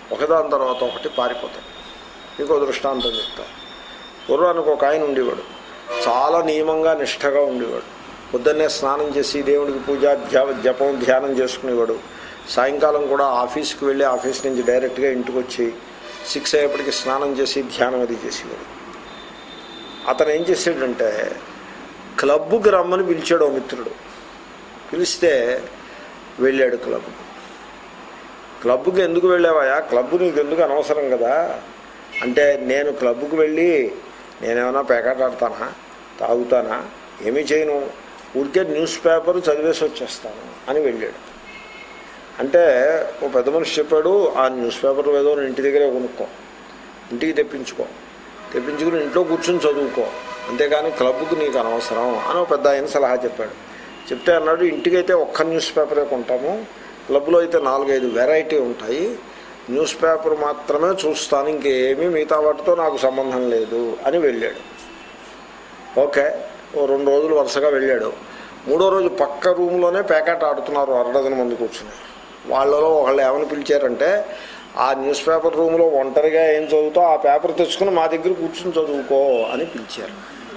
ఒకదాని తర్వాత ఒకటి పారిపోతాయి మీకు దృష్టాంతం చెప్తా పూర్వానికి ఒక ఆయన ఉండేవాడు చాలా నియమంగా నిష్ఠగా ఉండేవాడు పొద్దున్నే స్నానం చేసి దేవుడికి పూజ ధ్యా- జపం ధ్యానం చేసుకునేవాడు సాయంకాలం కూడా ఆఫీస్కి వెళ్ళి ఆఫీస్ నుంచి డైరెక్ట్గా ఇంటికి వచ్చి సిక్స్ అయ్యేప్పటికి స్నానం చేసి ధ్యానం అది చేసేవాడు అతను ఏం చేసాడంటే క్లబ్కి రమ్మని పిలిచాడు ఓ మిత్రుడు పిలిస్తే వెళ్ళాడు క్లబ్కి క్లబ్కి ఎందుకు వెళ్ళావా క్లబ్ నీకు ఎందుకు అనవసరం కదా అంటే నేను క్లబ్కి వెళ్ళి నేనేమైనా పేకాట ఆడతానా తాగుతానా ఏమీ చేయను ఊరికే న్యూస్ పేపర్ చదివేసి వచ్చేస్తాను అని వెళ్ళాడు అంటే ఓ పెద్ద మనిషి చెప్పాడు ఆ న్యూస్ పేపర్ ఏదో ఇంటి దగ్గరే కొనుక్కో ఇంటికి తెప్పించుకో తెప్పించుకుని ఇంట్లో కూర్చుని చదువుకో అంతేగాని క్లబ్కు నీకు అనవసరం అని ఒక పెద్ద ఆయన సలహా చెప్పాడు చెప్తే అన్నాడు ఇంటికైతే ఒక్క న్యూస్ పేపరే కొంటాము క్లబ్లో అయితే నాలుగైదు వెరైటీ ఉంటాయి న్యూస్ పేపర్ మాత్రమే చూస్తాను ఇంకేమీ మిగతా వాటితో నాకు సంబంధం లేదు అని వెళ్ళాడు ఓకే ఓ రెండు రోజులు వరుసగా వెళ్ళాడు మూడో రోజు పక్క రూమ్లోనే పేకాట ఆడుతున్నారు అరడజన మంది కూర్చుని వాళ్ళలో ఒకళ్ళు ఏమని పిలిచారంటే ఆ న్యూస్ పేపర్ రూమ్లో ఒంటరిగా ఏం చదువుతో ఆ పేపర్ తెచ్చుకుని మా దగ్గర కూర్చుని చదువుకో అని పిలిచారు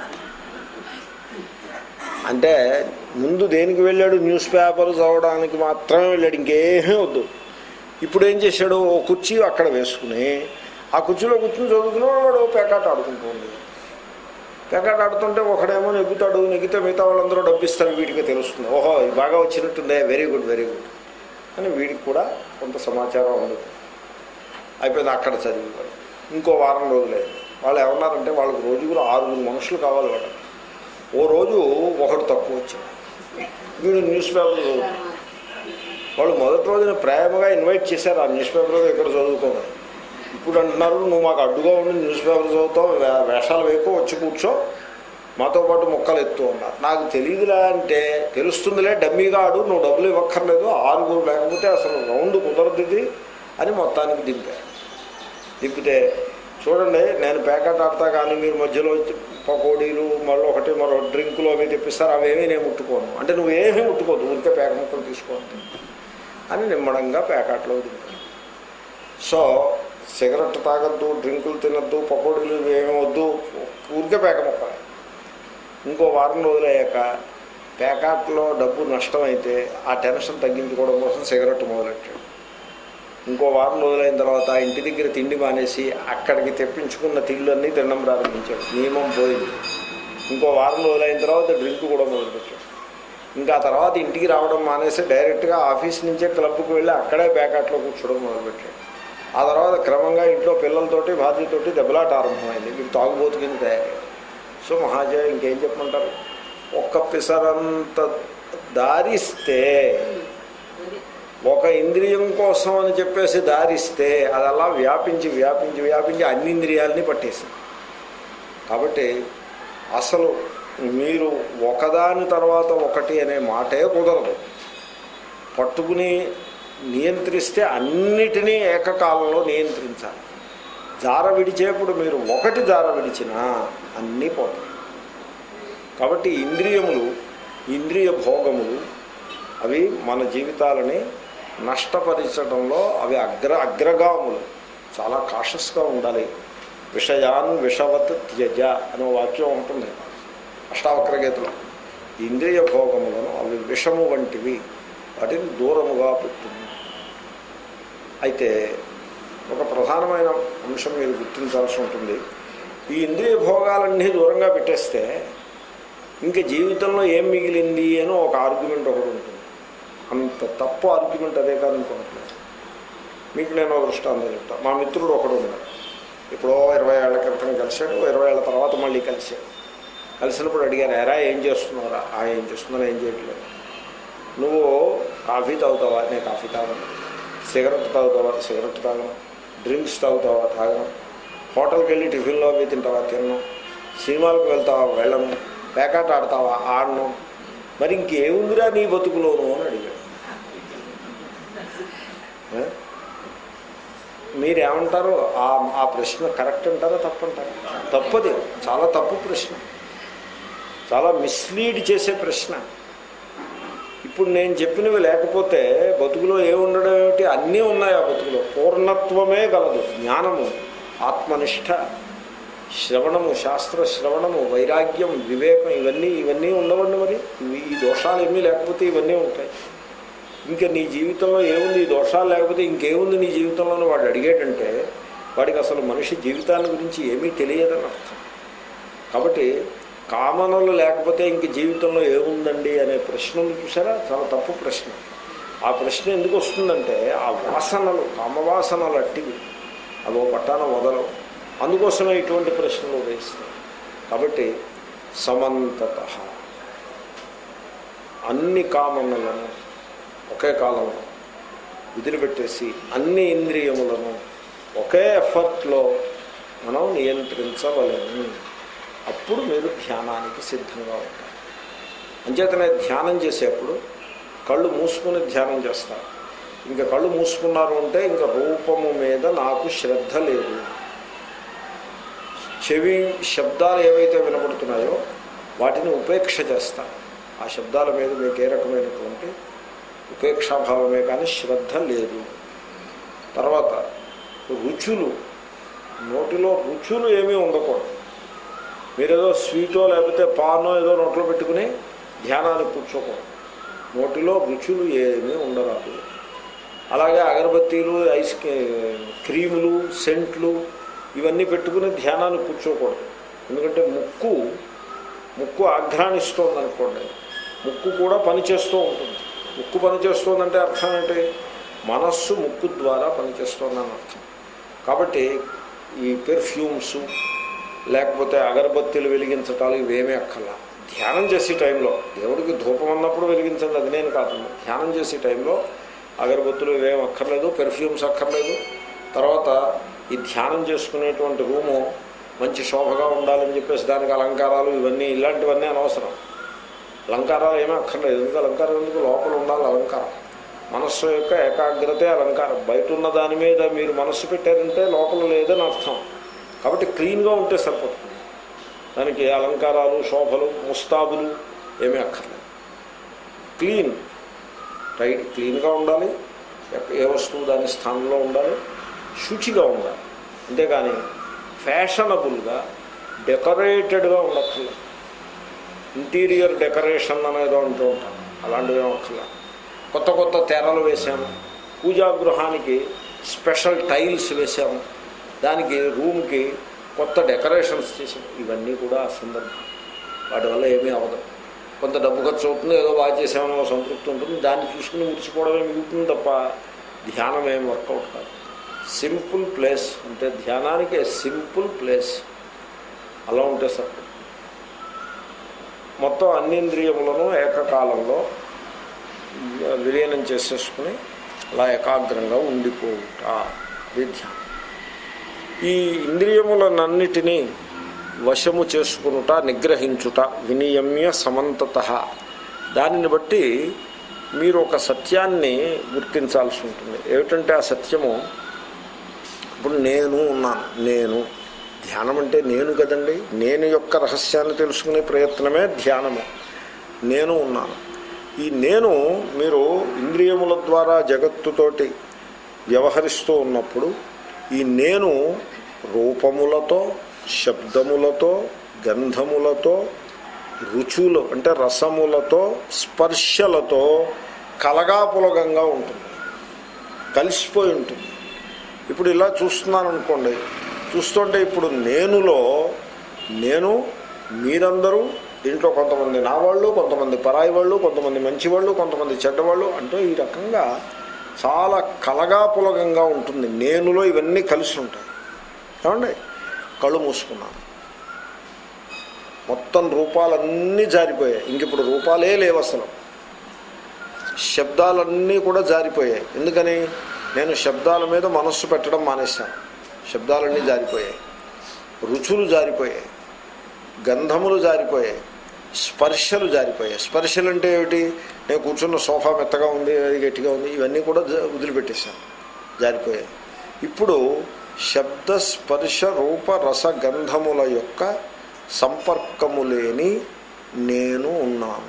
అంటే ముందు దేనికి వెళ్ళాడు న్యూస్ పేపర్ చదవడానికి మాత్రమే వెళ్ళాడు ఇంకేమీ వద్దు ఇప్పుడు ఏం చేశాడు ఓ కుర్చీ అక్కడ వేసుకుని ఆ కుర్చీలో కూర్చుని చదువుకున్నాడు వాడు పేకాట ఆడుకుంటూ ఉండేది పేకాట ఆడుతుంటే ఒకడేమో నెగ్గుతాడు నెగ్గితే మిగతా వాళ్ళందరూ డబ్బిస్తారు వీడికి తెలుస్తుంది ఓహో ఇది బాగా వచ్చినట్టుందే వెరీ గుడ్ వెరీ గుడ్ అని వీడికి కూడా కొంత సమాచారం ఉండదు అయిపోయింది అక్కడ చదివేవాడు ఇంకో వారం రోజులైంది వాళ్ళు ఏమన్నారంటే వాళ్ళకి రోజుకు ఆరుగురు మనుషులు కావాలి వాళ్ళకి ఓ రోజు ఒకడు తక్కువ వచ్చాడు వీడు న్యూస్ పేపర్ చదువుతాడు వాళ్ళు మొదటి రోజున ప్రేమగా ఇన్వైట్ చేశారు ఆ న్యూస్ పేపర్ ఇక్కడ చదువుకోమని ఇప్పుడు అంటున్నారు నువ్వు మాకు అడ్డుగా ఉండి న్యూస్ పేపర్ చదువుతావు వే- వేషాలు వేకో వచ్చి కూర్చో మాతో పాటు మొక్కలు ఎత్తు అన్నారు నాకు తెలియదులే అంటే తెలుస్తుందిలే డమ్మీగా ఆడు నువ్వు డబ్బులు ఇవ్వక్కర్లేదు ఆరుగురు లేకపోతే అసలు రౌండ్ కుదరదు ఇది అని మొత్తానికి దింపారు దింపితే చూడండి నేను ప్యాకెట్ ఆడతా కానీ మీరు మధ్యలో వచ్చి పకోడీలు మరో ఒకటి మరో డ్రింకులు అవి తెప్పిస్తారు అవేమీ నేను ముట్టుకోను అంటే నువ్వు ఏమీ ముట్టుకోదు ఊరికే పేక ముక్కలు తీసుకోవద్దు అని నిమ్మడంగా ప్యాకెట్లో దింపారు సో సిగరెట్ తాగొద్దు డ్రింకులు తినొద్దు పకోడీలు ఏమీ వద్దు ఊరికే పేక ముక్కలే ఇంకో వారం రోజులయ్యాక ప్యాకెట్లో డబ్బు నష్టమైతే ఆ టెన్షన్ తగ్గించుకోవడం కోసం సిగరెట్ మొదలెట్టాడు ఇంకో వారం రోజులైన తర్వాత ఇంటి దగ్గర తిండి మానేసి అక్కడికి తెప్పించుకున్న తిళ్ళన్నీ తినడం ప్రారంభించాడు నియమం పోయింది ఇంకో వారం రోజులైన తర్వాత డ్రింక్ కూడా మొదలుపెట్టాడు ఇంకా ఆ తర్వాత ఇంటికి రావడం మానేసి డైరెక్ట్గా ఆఫీస్ నుంచే క్లబ్కి వెళ్ళి అక్కడే బ్యాకాట్లో కూర్చోవడం మొదలుపెట్టాడు ఆ తర్వాత క్రమంగా ఇంట్లో పిల్లలతోటి భార్యతోటి దెబ్బలాట ఆరంభమైంది మీకు తాగుబోతు కింద తయారయ్యాడు సో మహాజయ ఇంకేం చెప్పమంటారు ఒక్క పిసరంత దారిస్తే ఒక ఇంద్రియం కోసం అని చెప్పేసి దారిస్తే అది అలా వ్యాపించి వ్యాపించి వ్యాపించి అన్ని ఇంద్రియాలని పట్టేసింది కాబట్టి అసలు మీరు ఒకదాని తర్వాత ఒకటి అనే మాటే కుదరదు పట్టుకుని నియంత్రిస్తే అన్నిటినీ ఏకకాలంలో నియంత్రించాలి జార విడిచేప్పుడు మీరు ఒకటి జార విడిచినా అన్నీ పోతాయి కాబట్టి ఇంద్రియములు ఇంద్రియ భోగములు అవి మన జీవితాలని నష్టపరచడంలో అవి అగ్ర అగ్రగాములు చాలా కాషస్గా ఉండాలి విషయాన్ విషవత్ త్యజ అనే వాక్యం ఉంటుంది అష్టావక్ర గీతలో ఇంద్రియ భోగములను అవి విషము వంటివి వాటిని దూరముగా పెట్టును అయితే ఒక ప్రధానమైన అంశం మీరు గుర్తించాల్సి ఉంటుంది ఈ ఇంద్రియ భోగాలన్నీ దూరంగా పెట్టేస్తే ఇంకా జీవితంలో ఏం మిగిలింది అని ఒక ఆర్గ్యుమెంట్ ఒకటి ఉంటుంది అంత తప్పు ఆర్గ్యుమెంట్ అదే కాదు అనుకుంటున్నాను మీకు నేను ఒక దృష్టాంతం చెప్తాను మా మిత్రుడు ఒకడు ఉన్నాడు ఎప్పుడో ఇరవై ఏళ్ల క్రితం కలిశాడు ఇరవై ఏళ్ల తర్వాత మళ్ళీ కలిశాడు కలిసినప్పుడు అడిగాను ఎరా ఏం చేస్తున్నారా ఆ ఏం చేస్తున్నారా ఏం చేయట్లేదు నువ్వు కాఫీ తాగుతావా నేను కాఫీ తాగను సిగరెట్ తాగుతావా సిగరెట్ తాగను డ్రింక్స్ తాగుతావా తాగను హోటల్కి వెళ్ళి టిఫిన్లో అవి తింటావా తిన్ను సినిమాలకు వెళ్తావా వెళ్ళను పేకాట ఆడతావా ఆడను మరి ఇంకేముందిరా నీ బతుకులోను అని అడిగాడు ఏ? మీరేమంటారు ఆ ఆ ప్రశ్న కరెక్ట్ అంటారా తప్పు అంటారా తప్పది చాలా తప్పు ప్రశ్న చాలా మిస్లీడ్ చేసే ప్రశ్న ఇప్పుడు నేను చెప్పినవి లేకపోతే బతుకులో ఏముండడం ఏమిటి అన్నీ ఉన్నాయి ఆ బతుకులో పూర్ణ పరిపూర్ణత్వమే గలదు జ్ఞానము ఆత్మనిష్ట శ్రవణము శాస్త్ర శ్రవణము వైరాగ్యం వివేకం ఇవన్నీ ఇవన్నీ ఉండవండి మరి ఇవి ఈ దోషాలు ఏమీ లేకపోతే ఇవన్నీ ఉంటాయి ఇంకా నీ జీవితంలో ఏముంది ఈ దోషాలు లేకపోతే ఇంకేముంది నీ జీవితంలో వాడు అడిగేటంటే వాడికి అసలు మనిషి జీవితాన్ని గురించి ఏమీ తెలియదని అర్థం కాబట్టి కామనలు లేకపోతే ఇంక జీవితంలో ఏముందండి అనే ప్రశ్న ఉంది చూసారా చాలా తప్పు ప్రశ్న ఆ ప్రశ్న ఎందుకు వస్తుందంటే ఆ వాసనలు కామవాసనలు అట్టివి అవి ఓ పట్టాన వదలవు అందుకోసమే ఇటువంటి ప్రశ్నలు వేస్తాయి కాబట్టి సమంతత అన్ని కామనలను ఒకే కాలంలో వదిలిపెట్టేసి అన్ని ఇంద్రియములను ఒకే ఎఫర్ట్లో మనం నియంత్రించవలేము అప్పుడు మీరు ధ్యానానికి సిద్ధంగా ఉంటారు అంచేతనే ధ్యానం చేసేప్పుడు కళ్ళు మూసుకుని ధ్యానం చేస్తారు ఇంకా కళ్ళు మూసుకున్నారు అంటే ఇంకా రూపము మీద నాకు శ్రద్ధ లేదు చెవి శబ్దాలు ఏవైతే వినపడుతున్నాయో వాటిని ఉపేక్ష చేస్తారు ఆ శబ్దాల మీద మీకు ఏ రకమైనటువంటి ఉపేక్షాభావమే కానీ శ్రద్ధ లేదు తర్వాత రుచులు నోటిలో రుచులు ఏమీ ఉండకూడదు మీరేదో స్వీటో లేకపోతే పానో ఏదో నోట్లో పెట్టుకుని ధ్యానాన్ని కూర్చోకూడదు నోటిలో రుచులు ఏమీ ఉండరాదు అలాగే అగరబత్తీలు ఐస్ క్రీములు సెంట్లు ఇవన్నీ పెట్టుకుని ధ్యానాన్ని కూర్చోకూడదు ఎందుకంటే ముక్కు ముక్కు ఆఘ్రాణిస్తోంది అనుకోండి ముక్కు కూడా పనిచేస్తూ ఉంటుంది ముక్కు పనిచేస్తోందంటే అర్థం ఏంటి మనస్సు ముక్కు ద్వారా పనిచేస్తోందని అర్థం కాబట్టి ఈ పెర్ఫ్యూమ్స్ లేకపోతే అగరబత్తీలు వెలిగించటాలు ఇవేమీ అక్కర్లా ధ్యానం చేసే టైంలో దేవుడికి ధూపం అన్నప్పుడు వెలిగించండి అది నేను కాదు ధ్యానం చేసే టైంలో అగరబత్తులు ఇవేం అక్కర్లేదు పెర్ఫ్యూమ్స్ అక్కర్లేదు తర్వాత ఈ ధ్యానం చేసుకునేటువంటి రూము మంచి శోభగా ఉండాలని చెప్పేసి దానికి అలంకారాలు ఇవన్నీ ఇలాంటివన్నీ అనవసరం అలంకారాలు ఏమీ అక్కర్లేదు ఎందుకు అలంకారం ఎందుకు లోపల ఉండాలి అలంకారం మనస్సు యొక్క ఏకాగ్రతే అలంకారం బయట ఉన్న దాని మీద మీరు మనస్సు పెట్టారంటే లోపల లేదని అర్థం కాబట్టి క్లీన్గా ఉంటే సరిపోతుంది దానికి అలంకారాలు శోభలు ముస్తాబులు ఏమీ అక్కర్లేదు క్లీన్ టైట్ క్లీన్గా ఉండాలి ఏ వస్తువు దాని స్థానంలో ఉండాలి శుచిగా ఉండాలి అంతేగాని ఫ్యాషనబుల్గా డెకరేటెడ్గా ఉండక్కర్లేదు ఇంటీరియర్ డెకరేషన్ అనేదో అంటూ ఉంటాం అలాంటివి ఏమక్కర్లేదు కొత్త కొత్త తెరలు వేసాము పూజా గృహానికి స్పెషల్ టైల్స్ వేసాము దానికి రూమ్కి కొత్త డెకరేషన్స్ చేసాము ఇవన్నీ కూడా సందర్భం వాటి వల్ల ఏమీ అవ్వదు కొంత డబ్బు ఖర్చు అవుతుంది ఏదో బాగా చేసామని సంతృప్తి ఉంటుంది దాన్ని చూసుకుని మురిసిపోవడమే మిగులుతుంది తప్ప ధ్యానం ఏం వర్కౌట్ కాదు సింపుల్ ప్లేస్ అంటే ధ్యానానికి సింపుల్ ప్లేస్ అలా ఉంటే సరిపడు మొత్తం అన్ని ఇంద్రియములను ఏకకాలంలో విలీనం చేసేసుకుని అలా ఏకాగ్రంగా ఉండిపోవుట ఇది ధ్యానం ఈ ఇంద్రియములనన్నిటినీ వశము చేసుకునుట నిగ్రహించుట వినియమ్య సమంతత దానిని బట్టి మీరు ఒక సత్యాన్ని గుర్తించాల్సి ఉంటుంది ఏమిటంటే ఆ సత్యము ఇప్పుడు నేను ఉన్నాను నేను ధ్యానం అంటే నేను కదండి నేను యొక్క రహస్యాన్ని తెలుసుకునే ప్రయత్నమే ధ్యానము నేను ఉన్నాను ఈ నేను మీరు ఇంద్రియముల ద్వారా జగత్తుతోటి వ్యవహరిస్తూ ఉన్నప్పుడు ఈ నేను రూపములతో శబ్దములతో గంధములతో రుచులు అంటే రసములతో స్పర్శలతో కలగాపులగంగా ఉంటుంది కలిసిపోయి ఉంటుంది ఇప్పుడు ఇలా చూస్తున్నాను అనుకోండి చూస్తుంటే ఇప్పుడు నేనులో నేను మీరందరూ దీంట్లో కొంతమంది నా వాళ్ళు కొంతమంది పరాయి వాళ్ళు కొంతమంది మంచి వాళ్ళు కొంతమంది చెడ్డవాళ్ళు అంటే ఈ రకంగా చాలా కలగాపులగంగా ఉంటుంది నేనులో ఇవన్నీ కలిసి ఉంటాయి ఏమండి కళ్ళు మూసుకున్నాను మొత్తం రూపాలన్నీ జారిపోయాయి ఇంక ఇప్పుడు రూపాలే లేవు అసలు శబ్దాలన్నీ కూడా జారిపోయాయి ఎందుకని నేను శబ్దాల మీద మనస్సు పెట్టడం మానేశాను శబ్దాలన్నీ జారిపోయాయి రుచులు జారిపోయాయి గంధములు జారిపోయాయి స్పర్శలు జారిపోయాయి స్పర్శలు అంటే ఏమిటి నేను కూర్చున్న సోఫా మెత్తగా ఉంది అది గట్టిగా ఉంది ఇవన్నీ కూడా జ- వదిలిపెట్టేశాను జారిపోయాయి ఇప్పుడు శబ్ద స్పర్శ రూప రస గంధముల యొక్క సంపర్కము లేని నేను ఉన్నాను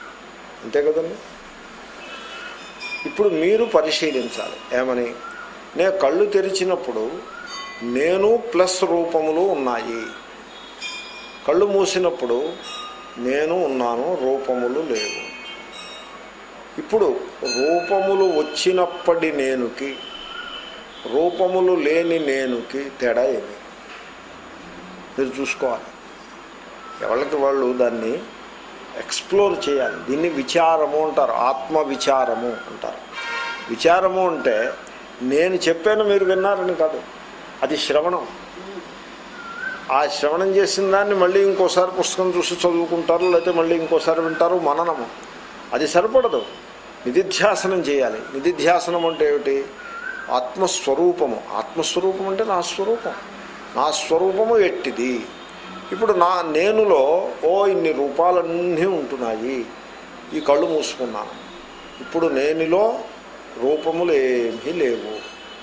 అంతే కదండి ఇప్పుడు మీరు పరిశీలించాలి ఏమని నేను కళ్ళు తెరిచినప్పుడు నేను ప్లస్ రూపములు ఉన్నాయి కళ్ళు మూసినప్పుడు నేను ఉన్నాను రూపములు లేవు ఇప్పుడు రూపములు వచ్చినప్పటి నేనుకి రూపములు లేని నేనుకి తేడా ఏమి మీరు చూసుకోవాలి ఎవరికి వాళ్ళు దాన్ని ఎక్స్ప్లోర్ చేయాలి దీన్ని విచారము అంటారు ఆత్మ విచారము అంటారు విచారము అంటే నేను చెప్పాను మీరు విన్నారని కాదు అది శ్రవణం ఆ శ్రవణం చేసిన దాన్ని మళ్ళీ ఇంకోసారి పుస్తకం చూసి చదువుకుంటారు లేకపోతే మళ్ళీ ఇంకోసారి వింటారు మననము అది సరిపడదు నిధిధ్యాసనం చేయాలి నిధిధ్యాసనం అంటే ఏమిటి ఆత్మస్వరూపము ఆత్మస్వరూపం అంటే నా స్వరూపం నా స్వరూపము ఎట్టిది ఇప్పుడు నా నేనులో ఓ ఇన్ని రూపాలన్నీ ఉంటున్నాయి ఈ కళ్ళు మూసుకున్నాను ఇప్పుడు నేనులో రూపములు ఏమీ లేవు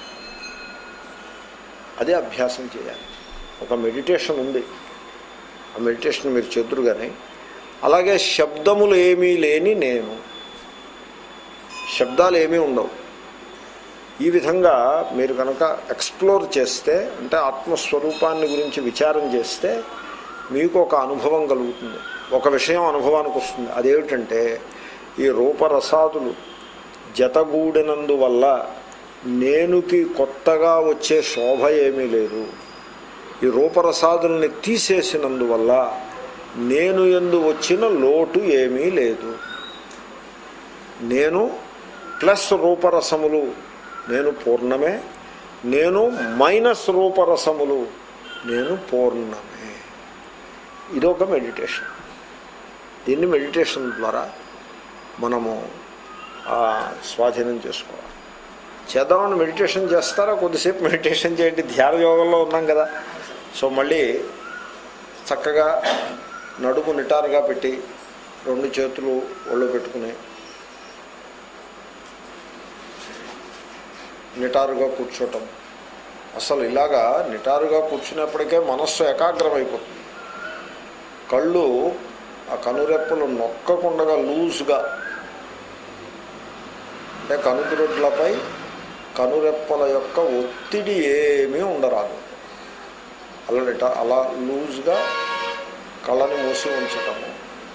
అదే అభ్యాసం చేయాలి ఒక మెడిటేషన్ ఉంది ఆ మెడిటేషన్ మీరు చెదురు కానీ అలాగే శబ్దములు ఏమీ లేని నేను శబ్దాలు ఏమీ ఉండవు ఈ విధంగా మీరు కనుక ఎక్స్ప్లోర్ చేస్తే అంటే ఆత్మస్వరూపాన్ని గురించి విచారం చేస్తే మీకు ఒక అనుభవం కలుగుతుంది ఒక విషయం అనుభవానికి వస్తుంది అదేమిటంటే ఈ రూపరసాదులు జతగూడినందువల్ల నేనుకి కొత్తగా వచ్చే శోభ ఏమీ లేదు ఈ రూపరసాదుల్ని తీసేసినందువల్ల నేను ఎందు వచ్చిన లోటు ఏమీ లేదు నేను ప్లస్ రూపరసములు నేను పూర్ణమే నేను మైనస్ రూపరసములు నేను పూర్ణమే ఇదొక మెడిటేషన్ దీన్ని మెడిటేషన్ ద్వారా మనము ఆ, స్వాధీనం చేసుకోవాలి చేద్దామని మెడిటేషన్ చేస్తారా కొద్దిసేపు మెడిటేషన్ చేయండి ధ్యాన యోగంలో ఉన్నాం కదా సో మళ్ళీ చక్కగా నడుము నిటారుగా పెట్టి రెండు చేతులు ఒళ్ళు పెట్టుకుని నిటారుగా కూర్చోటం అసలు ఇలాగా నిటారుగా కూర్చున్నప్పటికే మనస్సు ఏకాగ్రమైపోతుంది కళ్ళు ఆ కనురెప్పలు నొక్కకుండగా లూజ్గా అంటే కనుగురుడ్లపై కనురెప్పల యొక్క ఒత్తిడి ఏమీ ఉండరాదు అలా నిట అలా లూజ్గా కళ్ళని మూసి ఉంచటము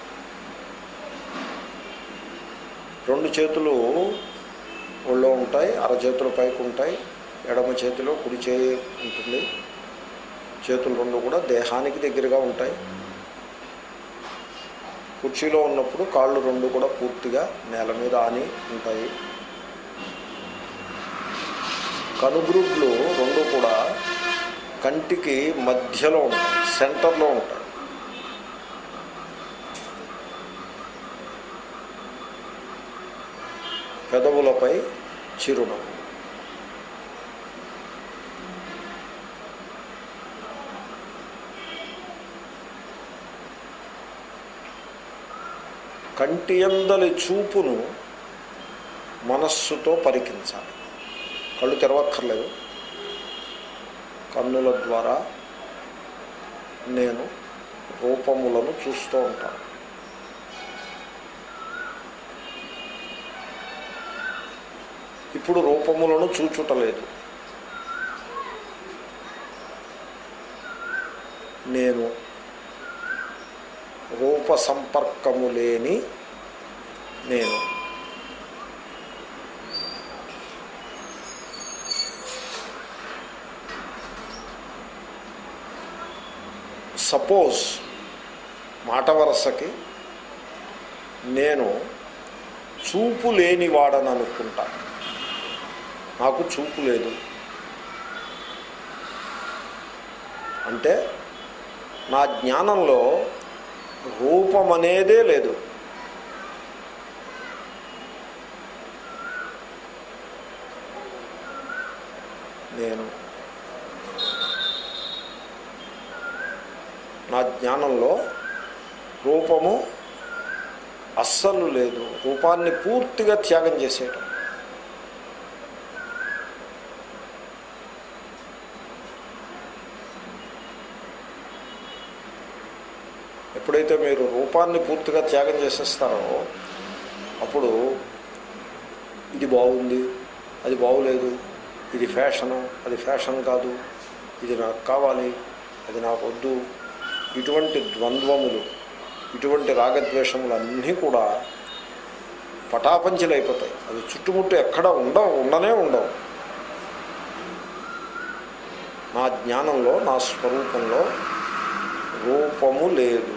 రెండు చేతులు ఒళ్ళో ఉంటాయి అరచేతులు పైకి ఉంటాయి ఎడమ చేతిలో కుడి చేయి ఉంటుంది చేతులు రెండు కూడా దేహానికి దగ్గరగా ఉంటాయి కుర్చీలో ఉన్నప్పుడు కాళ్ళు రెండు కూడా పూర్తిగా నేల మీద ఆని ఉంటాయి కనుగ్రుడ్లు రెండు కూడా కంటికి మధ్యలో ఉంటాయి సెంటర్లో ఉంటాయి పెదవులపై చిరునవ్వు కంటియందలి చూపును మనస్సుతో పరికించాలి కళ్ళు తెరవక్కర్లేదు కన్నుల ద్వారా నేను రూపములను చూస్తూ ఉంటాను ఇప్పుడు రూపములను చూచుటలేదు నేను రూప సంపర్కము లేని నేను సపోజ్ మాట వరసకి నేను చూపు లేనివాడని అనుకుంటా నాకు చూపు లేదు అంటే నా జ్ఞానంలో రూపం అనేదే లేదు నేను నా జ్ఞానంలో రూపము అస్సలు లేదు రూపాన్ని పూర్తిగా త్యాగం చేసేయటం ఎప్పుడైతే మీరు రూపాన్ని పూర్తిగా త్యాగం చేసేస్తారో అప్పుడు ఇది బాగుంది అది బాగులేదు ఇది ఫ్యాషను అది ఫ్యాషన్ కాదు ఇది నాకు కావాలి అది నాకు వద్దు ఇటువంటి ద్వంద్వములు ఇటువంటి రాగద్వేషములు అన్నీ కూడా పటాపంచలైపోతాయి అవి చుట్టుముట్టు ఎక్కడ ఉండవు ఉండనే ఉండవు నా జ్ఞానంలో నా స్వరూపంలో రూపము లేదు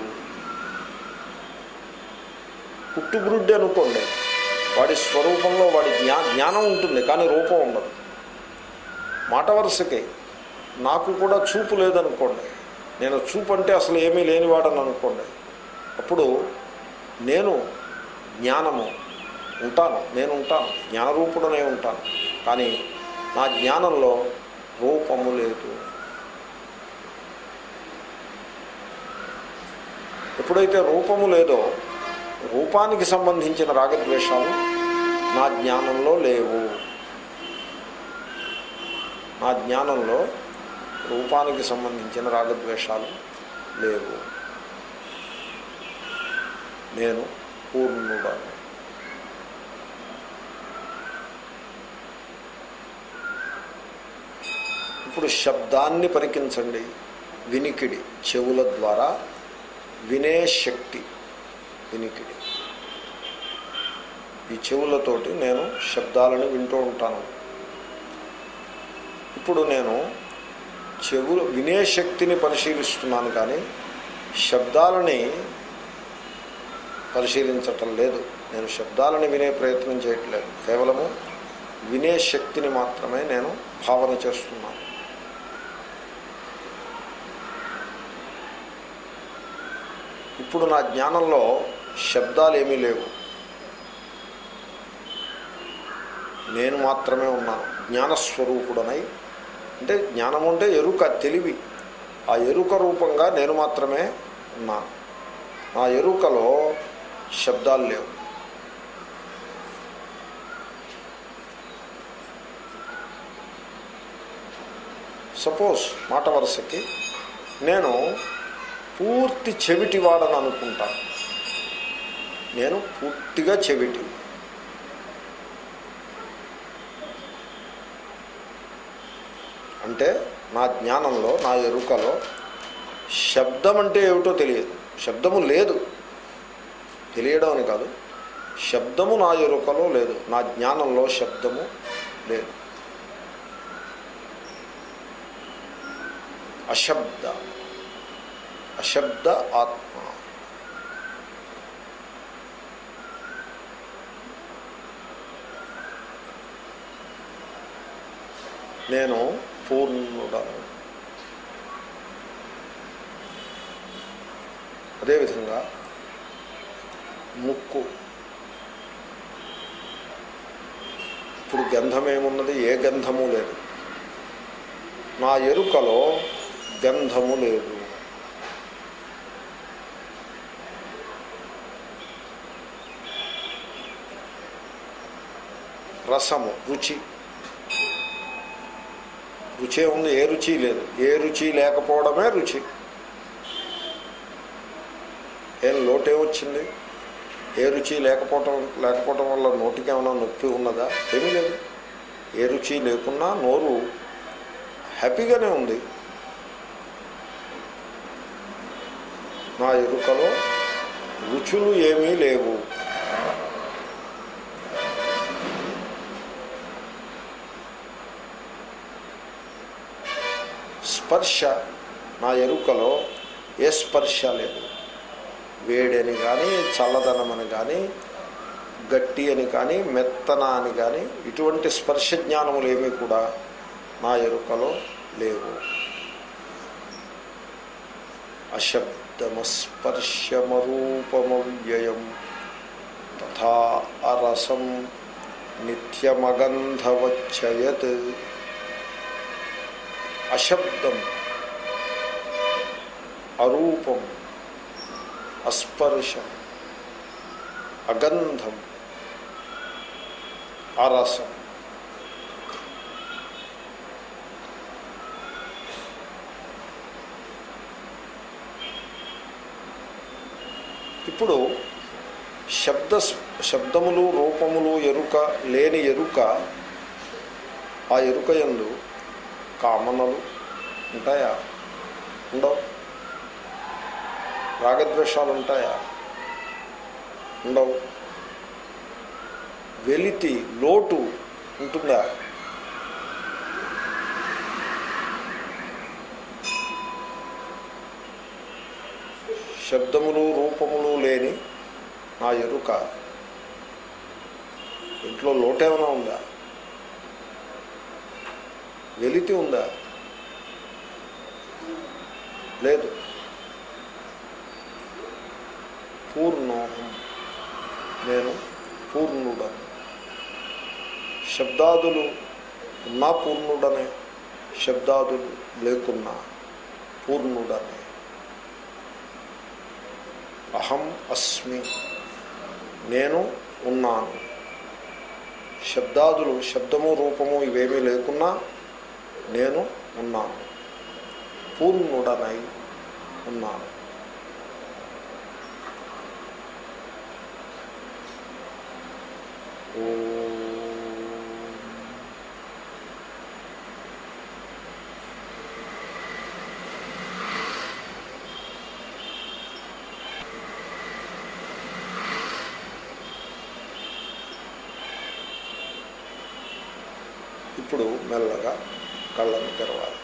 పుట్టుగురుడ్డి అనుకోండి వాడి స్వరూపంలో వాడి జ్ఞా జ్ఞానం ఉంటుంది కానీ రూపం ఉండదు మాట వరుసకి నాకు కూడా చూపు లేదనుకోండి నేను చూపు అంటే అసలు ఏమీ లేనివాడని అనుకోండి అప్పుడు నేను జ్ఞానము ఉంటాను నేను ఉంటాను జ్ఞానరూపుడనే ఉంటాను కానీ నా జ్ఞానంలో రూపము లేదు ఎప్పుడైతే రూపము లేదో రూపానికి సంబంధించిన రాగద్వేషాలు నా జ్ఞానంలో లేవు నా జ్ఞానంలో రూపానికి సంబంధించిన రాగద్వేషాలు లేవు నేను పూర్ణుడను ఇప్పుడు శబ్దాన్ని పరికించండి వినికిడి చెవుల ద్వారా వినే శక్తి వినికిడి ఈ చెవులతోటి నేను శబ్దాలను వింటూ ఉంటాను ఇప్పుడు నేను చెవులు వినే శక్తిని పరిశీలిస్తున్నాను కానీ శబ్దాలని పరిశీలించటం లేదు నేను శబ్దాలని వినే ప్రయత్నం చేయట్లేదు కేవలము వినే శక్తిని మాత్రమే నేను భావన చేస్తున్నాను ఇప్పుడు నా జ్ఞానంలో శబ్దాలు ఏమీ లేవు నేను మాత్రమే ఉన్నాను జ్ఞానస్వరూపుడనై అంటే జ్ఞానం అంటే ఎరుక తెలివి ఆ ఎరుక రూపంగా నేను మాత్రమే ఉన్నాను నా ఎరుకలో శబ్దాలు లేవు సపోజ్ మాట వరుసకి నేను పూర్తి చెవిటివాడని అనుకుంటాను నేను పూర్తిగా చెవిటి అంటే నా జ్ఞానంలో నా ఎరుకలో శబ్దం అంటే ఏమిటో తెలియదు శబ్దము లేదు తెలియడం అని కాదు శబ్దము నా ఎరుకలో లేదు నా జ్ఞానంలో శబ్దము లేదు అశబ్ద అశబ్ద ఆత్మ నేను పూర్ణుడను అదేవిధంగా ముక్కు ఇప్పుడు గంధం ఏమున్నది ఏ గంధము లేదు నా ఎరుకలో గంధము లేదు రసము రుచి రుచి ఉంది ఏ రుచి లేదు ఏ రుచి లేకపోవడమే రుచి ఏం లోటే వచ్చింది ఏ రుచి లేకపోవటం లేకపోవటం వల్ల నోటికి ఏమైనా నొప్పి ఉన్నదా ఏమీ లేదు ఏ రుచి లేకున్నా నోరు హ్యాపీగానే ఉంది నా ఎరుకలో రుచులు ఏమీ లేవు స్పర్శ నా ఎరుకలో ఏ స్పర్శ లేదు వేడని కానీ చల్లదనమని కానీ గట్టి అని కానీ మెత్తన అని కానీ ఇటువంటి స్పర్శ జ్ఞానములు ఏమీ కూడా నా ఎరుకలో లేవు అశబ్దమస్పర్శమరూపమవ్యయం తథా అరసం నిత్యమగంధవచ్చయత్ అశబ్దం అరూపం అస్పర్శం అగంధం అరసం ఇప్పుడు శబ్ద శబ్దములు రూపములు ఎరుక లేని ఎరుక ఆ ఎరుక యందు కామనలు ఉంటాయా ఉండవు రాగద్వేషాలు ఉంటాయా ఉండవు వెలితి లోటు ఉంటుందా శబ్దములు రూపములు లేని నా ఎరుక ఇంట్లో లోటేమైనా ఉందా వెలితి ఉందా లేదు పూర్ణోహం నేను పూర్ణుడను శబ్దాదులు ఉన్నా పూర్ణుడనే శబ్దాదులు లేకున్నా పూర్ణుడనే అహం అస్మి నేను ఉన్నాను శబ్దాదులు శబ్దము రూపము ఇవేమీ లేకున్నా నేను ఉన్నాను పూర్ణుడనై ఉన్నాను ఓం. ఇప్పుడు మెల్లగా కళ్ళను తెరవాలి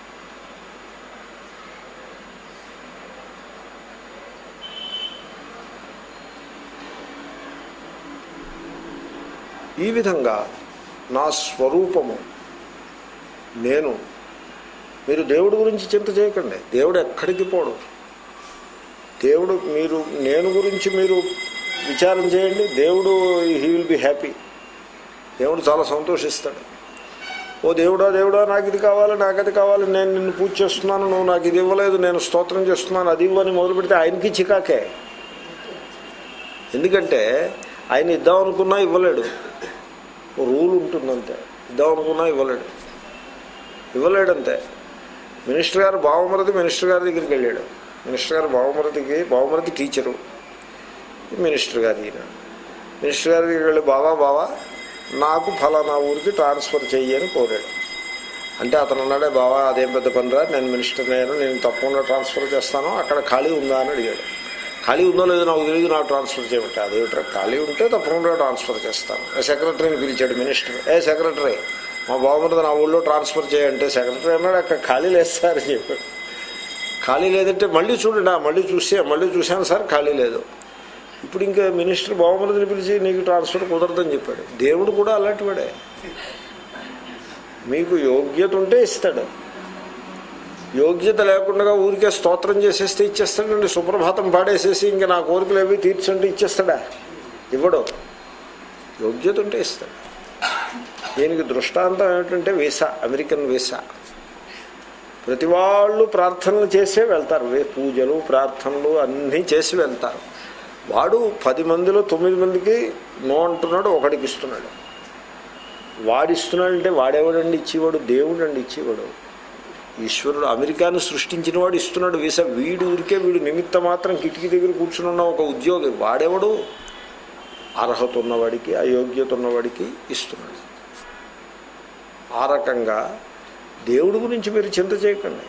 ఈ విధంగా నా స్వరూపము నేను మీరు దేవుడి గురించి చింత చేయకండి దేవుడు ఎక్కడికి పోడు దేవుడు మీరు నేను గురించి మీరు విచారం చేయండి దేవుడు హీ విల్ బి హ్యాపీ దేవుడు చాలా సంతోషిస్తాడు ఓ దేవుడా దేవుడా నాకు ఇది కావాలి నాకు అది కావాలి నేను నిన్ను పూజ చేస్తున్నాను నువ్వు నాకు ఇది ఇవ్వలేదు నేను స్తోత్రం చేస్తున్నాను అది ఇవ్వని మొదలు పెడితే ఆయనకి చికాకే ఎందుకంటే ఆయన ఇద్దాం అనుకున్నా ఇవ్వలేడు ఓ రూల్ ఉంటుందంతే ఇద్దాం అనుకున్నా ఇవ్వలేడు ఇవ్వలేడంతే మినిస్టర్ గారు బావమరది మినిస్టర్ గారి దగ్గరికి వెళ్ళాడు మినిస్టర్ గారు బావమరదికి బావమరది టీచరు మినిస్టర్ గారు ఈయన మినిస్టర్ గారి దగ్గరికి వెళ్ళి బావా బావా నాకు ఫలానా ఊరికి ట్రాన్స్ఫర్ చెయ్యి అని కోరాడు అంటే అతను అన్నాడే బావా అదేం పెద్ద పనిరా నేను మినిస్టర్ నేను నేను తప్పకుండా ట్రాన్స్ఫర్ చేస్తాను అక్కడ ఖాళీ ఉందా అని అడిగాడు ఖాళీ ఉందో లేదో నాకు తెలియదు నాకు ట్రాన్స్ఫర్ చేయమంటే అదేమిట్రా ఖాళీ ఉంటే తప్పకుండా ట్రాన్స్ఫర్ చేస్తాను ఏ సెక్రటరీని పిలిచాడు మినిస్టర్ ఏ సెక్రటరీ మా బావమరిది నా ఊళ్ళో ట్రాన్స్ఫర్ చేయంటే సెక్రటరీ అన్నాడు అక్కడ ఖాళీ లేదు సార్ అని చెప్పాడు ఖాళీ లేదంటే మళ్ళీ చూడండి ఆ, మళ్ళీ చూసే మళ్ళీ చూశాను సార్ ఖాళీ లేదు ఇప్పుడు ఇంకా మినిస్టర్ బావమరిదిని పిలిచి నీకు ట్రాన్స్ఫర్ కుదరదని చెప్పాడు దేవుడు కూడా అలాంటి వాడే మీకు యోగ్యత ఉంటే ఇస్తాడు యోగ్యత లేకుండా ఊరికే స్తోత్రం చేసేస్తే ఇచ్చేస్తాడండి సుప్రభాతం పాడేసేసి ఇంకా నా కోరికలు ఏవి తీర్చంటే ఇచ్చేస్తాడా ఇవ్వడు యోగ్యత ఉంటే ఇస్తాడు దీనికి దృష్టాంతం ఏమిటంటే వీసా అమెరికన్ వీసా ప్రతి వాళ్ళు ప్రార్థనలు చేసే వెళ్తారు వే- పూజలు ప్రార్థనలు అన్నీ చేసి వెళ్తారు వాడు పది మందిలో తొమ్మిది మందికి నో అంటున్నాడు ఒకడికి ఇస్తున్నాడు వాడిస్తున్నాడంటే వాడేవాడండి ఇచ్చేవాడు దేవుడు అండి ఇచ్చేవాడు ఈశ్వరుడు అమెరికాను సృష్టించిన వాడు ఇస్తున్నాడు వీసా వీడు ఊరికే వీడు నిమిత్త మాత్రం కిటికీ దగ్గర కూర్చున్న ఒక ఉద్యోగి వాడేవాడు అర్హత ఉన్నవాడికి అయోగ్యత ఉన్నవాడికి ఇస్తున్నాడు ఆ రకంగా దేవుడి గురించి మీరు చింత చేయకండి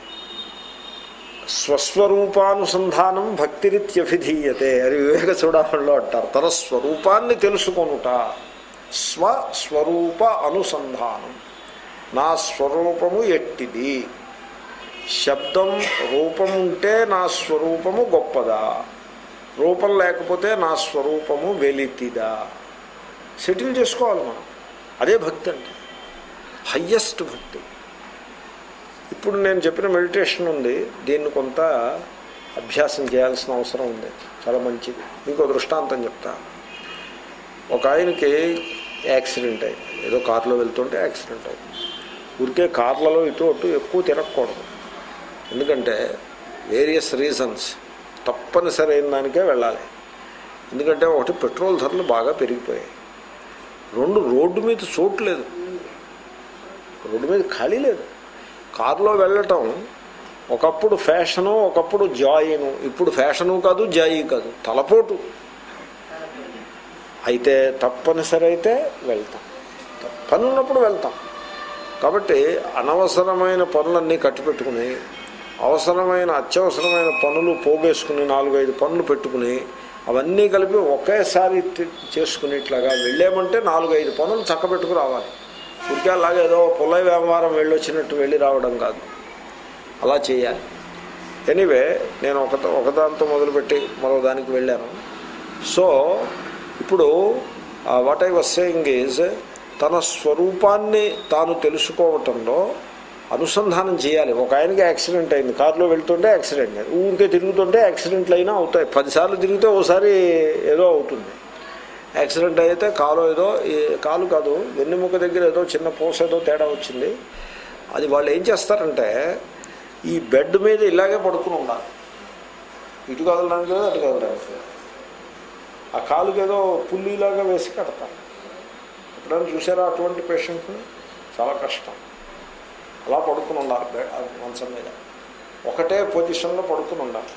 స్వస్వరూపానుసంధానం భక్తిరిత్యభిధీయతే అని వివేక చూడమంలో అంటారు తన స్వరూపాన్ని తెలుసుకొనుట స్వస్వరూప అనుసంధానం నా స్వరూపము ఎట్టిది శబ్దం రూపం ఉంటే నా స్వరూపము గొప్పదా రూపం లేకపోతే నా స్వరూపము వెలితిదా సెటిల్ చేసుకోవాలి మనం అదే భక్తి అంటే హయ్యెస్ట్ భక్తి ఇప్పుడు నేను చెప్పిన మెడిటేషన్ ఉంది దీన్ని కొంత అభ్యాసం చేయాల్సిన అవసరం ఉంది చాలా మంచిది మీకు దృష్టాంతం చెప్తా ఒక ఆయనకి యాక్సిడెంట్ అయింది ఏదో కారులో వెళ్తుంటే యాక్సిడెంట్ అయింది ఊరికే కార్లలో ఇటు అటు ఎక్కువ తిరగకూడదు ఎందుకంటే వేరియస్ రీజన్స్ తప్పనిసరి అయిన దానికే వెళ్ళాలి ఎందుకంటే ఒకటి పెట్రోల్ ధరలు బాగా పెరిగిపోయాయి రెండు రోడ్డు మీద చోటు లేదు రోడ్డు మీద ఖాళీ లేదు కారులో వెళ్ళటం ఒకప్పుడు ఫ్యాషను ఒకప్పుడు జాయిను ఇప్పుడు ఫ్యాషను కాదు జాయి కాదు తలపోటు అయితే తప్పనిసరి అయితే వెళ్తాం పని ఉన్నప్పుడు వెళ్తాం కాబట్టి అనవసరమైన పనులన్నీ కట్టిపెట్టుకుని అవసరమైన అత్యవసరమైన పనులు పోగేసుకుని నాలుగైదు పనులు పెట్టుకుని అవన్నీ కలిపి ఒకేసారి తి- చేసుకునేట్లాగా వెళ్ళామంటే నాలుగైదు పనులు చక్కబెట్టుకు రావాలి ఊరికే అలాగే ఏదో పుల్లయ్య వ్యాపారం వెళ్ళొచ్చినట్టు వెళ్ళి రావడం కాదు అలా చేయాలి ఎనీవే నేను ఒక ఒకదాంతో మొదలుపెట్టి మరో దానికి వెళ్ళాను సో ఇప్పుడు what I was saying is తన స్వరూపాన్ని తాను తెలుసుకోవటంలో అనుసంధానం చేయాలి ఒక ఆయనకి యాక్సిడెంట్ అయింది కారులో వెళ్తుంటే యాక్సిడెంట్ అయింది ఊరికే తిరుగుతుంటే యాక్సిడెంట్లు అయినా అవుతాయి పదిసార్లు తిరిగితే ఒకసారి ఏదో అవుతుంది యాక్సిడెంట్ అయితే కాలు ఏదో ఈ కాలు కాదు వెన్నెముక దగ్గర ఏదో చిన్న పూస ఏదో తేడా వచ్చింది అది వాళ్ళు ఏం చేస్తారంటే ఈ బెడ్ మీద ఇలాగే పడుకుని ఉండాలి ఇటు కదలడానికి లేదు అటు కదలడానికి లేదు. ఆ కాలుకి ఏదో పుల్లిలాగా వేసి కడతారు ఎప్పుడైనా చూసారా అటువంటి పేషెంట్ని చాలా కష్టం అలా పడుకుని ఉండాలి బెడ్ ఆ మంచం మీద ఒకటే పొజిషన్లో పడుకుని ఉండాలి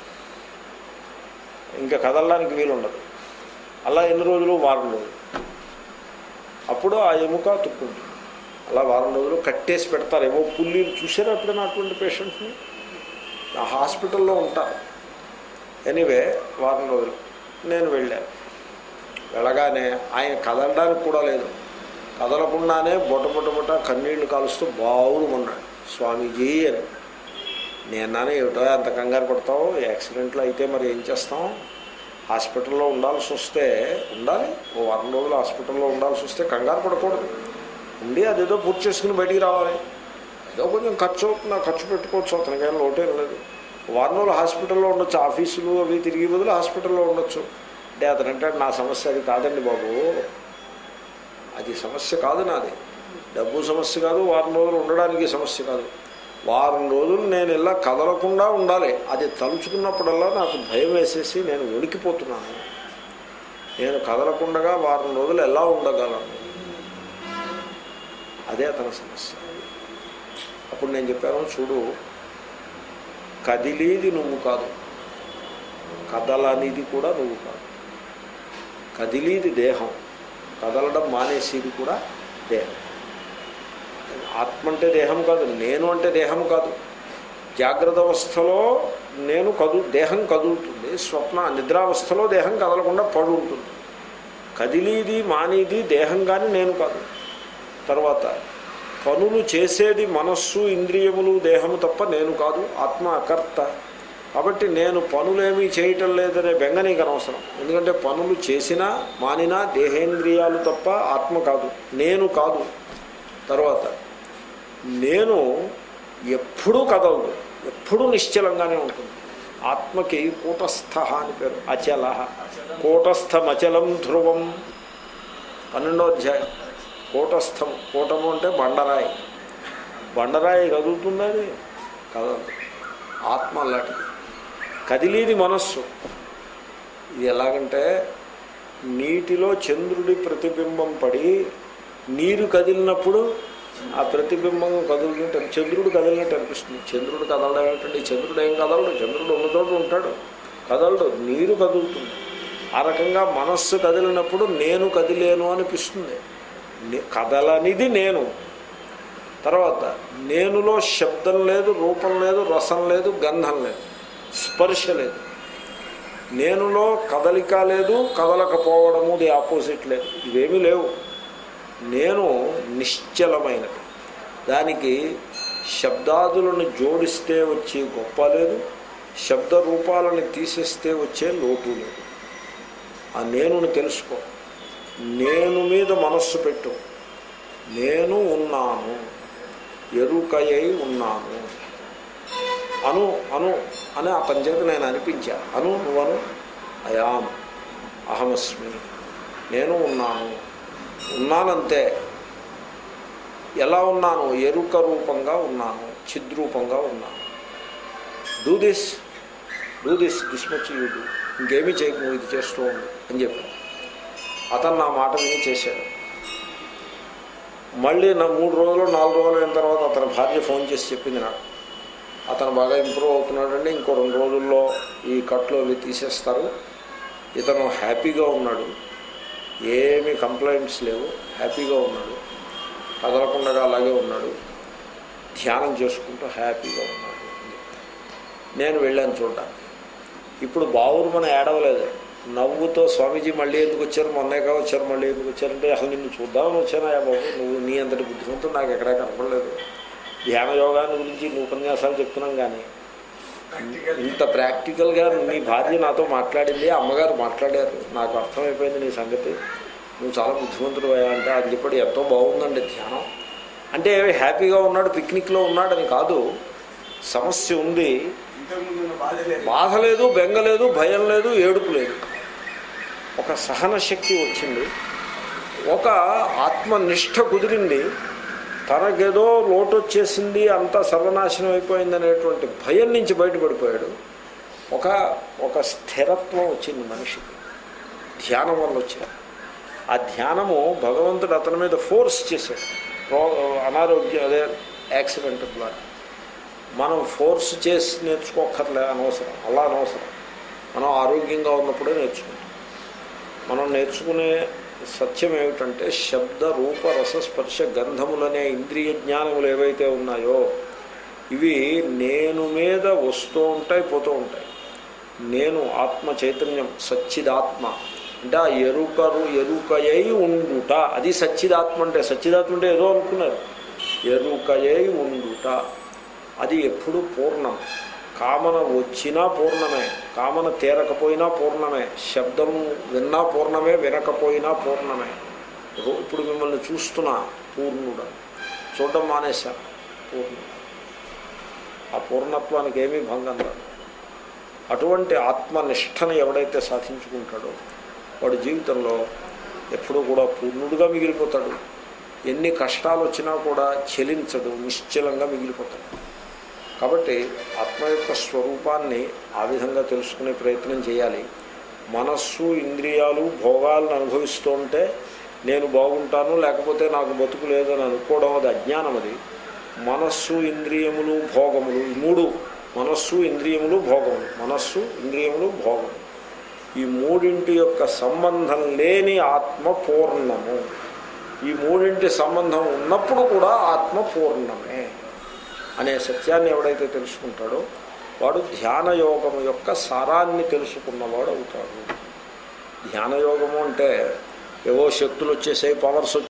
ఇంకా కదలడానికి వీలు ఉండదు అలా ఎన్ని రోజులు వారం రోజులు అప్పుడు ఆ ఎముక తుక్కుంటుంది అలా వారం రోజులు కట్టేసి పెడతారు ఏవో పుల్లీలు చూసారా ఎప్పుడైనా అటువంటి పేషెంట్ని ఆ హాస్పిటల్లో ఉంటారు ఎనీవే వారం రోజులు నేను వెళ్ళాను వెళ్ళగానే ఆయన కదలడానికి కూడా లేదు కదలకుండానే బొట బొట బొట కన్నీళ్లు కాలుస్తూ బావురుమన్నాడు స్వామీజీ అని నేనానే ఏమిటో అంత కంగారు పడతావు యాక్సిడెంట్లు అయితే మరి ఏం చేస్తాం హాస్పిటల్లో ఉండాల్సి వస్తే ఉండాలి ఓ వారం రోజులు హాస్పిటల్లో ఉండాల్సి వస్తే కంగారు పడకూడదు ఉండి అదేదో పూర్తి చేసుకుని బయటికి రావాలి ఏదో కొంచెం ఖర్చు అవుతుంది ఆ ఖర్చు పెట్టుకోవచ్చు అతనికేం లోటేం లేదు వారం రోజులు హాస్పిటల్లో ఉండొచ్చు ఆఫీసులు అవి తిరిగి బదులు హాస్పిటల్లో ఉండొచ్చు అంటే అతనంటే నా సమస్య అది కాదండి బాబు అది సమస్య కాదు నాది డబ్బు సమస్య కాదు వారం రోజులు ఉండడానికి సమస్య కాదు వారం రోజులు నేను ఇలా కదలకుండా ఉండాలి అది తలుచుకున్నప్పుడల్లా నాకు భయం వేసేసి నేను వణికిపోతున్నాను నేను కదలకుండా వారం రోజులు ఎలా ఉండగలను అదే అతని సమస్య అప్పుడు నేను చెప్పాను చూడు కదిలేది నువ్వు కాదు కదలనిది కూడా నువ్వు కాదు కదిలేది దేహం కదలడం మానేసేది కూడా దేహం ఆత్మ అంటే దేహం కాదు నేను అంటే దేహం కాదు జాగ్రత్త అవస్థలో నేను కదు దేహం కదులుతుంది స్వప్న నిద్రావస్థలో దేహం కదలకుండా పడు ఉంటుంది కదిలీది మానేది దేహం కానీ నేను కాదు తర్వాత పనులు చేసేది మనస్సు ఇంద్రియములు దేహము తప్ప నేను కాదు ఆత్మ అకర్త కాబట్టి నేను పనులేమీ చేయటం లేదనే బెంగ నీకు అనవసరం ఎందుకంటే పనులు చేసినా మానినా దేహేంద్రియాలు తప్ప ఆత్మ కాదు నేను కాదు తర్వాత నేను ఎప్పుడూ కదలదు ఎప్పుడూ నిశ్చలంగానే ఉంటుంది ఆత్మకి కూటస్థ అని పేరు అచల కూటస్థమచలం ధ్రువం పన్నెండో అధ్యాయం కూటస్థం కూటము అంటే బండరాయి బండరాయి కదులుతుందని కదలదు ఆత్మ అలాంటిది కదిలేది మనస్సు ఇది ఎలాగంటే నీటిలో చంద్రుడి ప్రతిబింబం పడి నీరు కదిలినప్పుడు ఆ ప్రతిబింబం కదులుతుంటే చంద్రుడు కదిలినట్టు అనిపిస్తుంది చంద్రుడు కదలడం ఏమిటండి చంద్రుడు ఏం కదలడు చంద్రుడు ఉన్న చోట ఉంటాడు కదలడు నీరు కదులుతుంది ఆ రకంగా మనస్సు కదిలినప్పుడు నేను కదిలేను అనిపిస్తుంది నే- కదలనిది నేను తర్వాత నేనులో శబ్దం లేదు రూపం లేదు రసం లేదు గంధం లేదు స్పర్శ లేదు నేనులో కదలిక లేదు కదలకపోవడము ది ఆపోజిట్ లేదు ఇవేమీ లేవు నేను నిశ్చలమైనది దానికి శబ్దాదులను జోడిస్తే వచ్చే గొప్ప లేదు శబ్ద రూపాలను తీసేస్తే వచ్చే లోటు లేదు ఆ నేనుని తెలుసుకో నేను మీద మనస్సు పెట్టు నేను ఉన్నాను ఎరుకయై ఉన్నాను అను అను అని అతని చేత నేను అనిపించా అను నువ్వను అయాం అహమస్మి నేను ఉన్నాను ఉన్నానంతే ఎలా ఉన్నాను ఎరుక రూపంగా ఉన్నాను చిద్రూపంగా ఉన్నాను do this do this this much you do ఇంకేమీ చేయకు నువ్వు ఇది చేస్తూ ఉండు అని చెప్పాను అతను నా మాట విని చేశాడు మళ్ళీ నా మూడు రోజులు నాలుగు రోజులు అయిన తర్వాత అతని భార్య ఫోన్ చేసి చెప్పింది నాకు అతను బాగా ఇంప్రూవ్ అవుతున్నాడండి ఇంకో రెండు రోజుల్లో ఈ కట్లు అవి తీసేస్తారు ఇతను హ్యాపీగా ఉన్నాడు ఏమీ కంప్లైంట్స్ లేవు హ్యాపీగా ఉన్నాడు కదలకుండా అలాగే ఉన్నాడు ధ్యానం చేసుకుంటూ హ్యాపీగా ఉన్నాడు నేను వెళ్ళాను చూడడానికి ఇప్పుడు బావురు మన ఏడవలేదు నవ్వుతో స్వామీజీ మళ్ళీ ఎందుకు వచ్చారు మొన్నేగా వచ్చారు మళ్ళీ ఎందుకు వచ్చారంటే అసలు నిన్ను చూద్దామని వచ్చానా బాబు నువ్వు నీ అంతటి బుద్ధిమంతుడు నాకు ఎక్కడా కనపడలేదు ధ్యాన యోగాన్ని గురించి నువ్వు ఉపన్యాసాలు చెప్తున్నాం కానీ ఇంత ప్రాక్టికల్గా నీ భార్య నాతో మాట్లాడింది అమ్మగారు మాట్లాడారు నాకు అర్థమైపోయింది నీ సంగతి నువ్వు చాలా బుద్ధిమంతుడు అయ్యా అంటే అది చెప్పాడు ఎంతో బాగుందండి ధ్యానం అంటే హ్యాపీగా ఉన్నాడు పిక్నిక్లో ఉన్నాడని కాదు సమస్య ఉంది ఇంతకుముందు ఉన్న బాధ లేదు బాధ లేదు బెంగ లేదు భయం లేదు ఏడుపు లేదు ఒక సహన శక్తి వచ్చింది ఒక ఆత్మనిష్ట కుదిరింది తనకేదో లోటు వచ్చేసింది అంతా సర్వనాశనం అయిపోయింది అనేటువంటి భయం నుంచి బయటపడిపోయాడు ఒక ఒక స్థిరత్వం వచ్చింది మనిషికి ధ్యానం వల్ల వచ్చింది ఆ ధ్యానము భగవంతుడు అతని మీద ఫోర్స్ చేశాడు రో- అనారోగ్యం అదే యాక్సిడెంట్ ద్వారా మనం ఫోర్స్ చేసి నేర్చుకోకర్లే అనవసరం అలా అనవసరం మనం ఆరోగ్యంగా ఉన్నప్పుడే నేర్చుకుంటాం మనం నేర్చుకునే సత్యం ఏమిటంటే శబ్ద రూప రస స్పర్శ గంధములనే ఇంద్రియ జ్ఞానములు ఏవైతే ఉన్నాయో ఇవి నేను మీద వస్తూ ఉంటాయి పోతూ ఉంటాయి నేను ఆత్మ చైతన్యం సచ్చిదాత్మ అంటే ఆ ఎరుకరు ఎరుకయై ఉండుట అది సచ్చిదాత్మ అంటే సచ్చిదాత్మ అంటే ఏదో అనుకున్నారు ఎరుకయై ఉండుట అది ఎప్పుడు పూర్ణం కామన వచ్చినా పూర్ణమే కామన తీరకపోయినా పూర్ణమే శబ్దం విన్నా పూర్ణమే వినకపోయినా పూర్ణమే రో- ఇప్పుడు మిమ్మల్ని చూస్తున్నా పూర్ణుడు చూడడం మానేశాను పూర్ణుడు ఆ పూర్ణత్వానికి ఏమీ భంగం రాదు అటువంటి ఆత్మనిష్టను ఎవడైతే సాధించుకుంటాడో వాడు జీవితంలో ఎప్పుడూ కూడా పూర్ణుడుగా మిగిలిపోతాడు ఎన్ని కష్టాలు వచ్చినా కూడా చెలించడు నిశ్చలంగా మిగిలిపోతాడు కాబట్టి ఆత్మ యొక్క స్వరూపాన్ని ఆ విధంగా తెలుసుకునే ప్రయత్నం చేయాలి మనస్సు ఇంద్రియాలు భోగాలను అనుభవిస్తూ ఉంటే నేను బాగుంటాను లేకపోతే నాకు బతుకు లేదని అనుకోవడం అది అజ్ఞానం అది మనస్సు ఇంద్రియములు భోగములు ఈ మూడు మనస్సు ఇంద్రియములు భోగములు మనస్సు ఇంద్రియములు భోగములు ఈ మూడింటి యొక్క సంబంధం లేని ఆత్మ పూర్ణము ఈ మూడింటి సంబంధం ఉన్నప్పుడు కూడా ఆత్మ పూర్ణమే అనే సత్యాన్ని ఎవడైతే తెలుసుకుంటాడో వాడు ధ్యాన యోగము యొక్క సారాన్ని తెలుసుకున్నవాడు అవుతాడు ధ్యాన యోగము అంటే ఏవో శక్తులు వచ్చేసాయి పవర్స్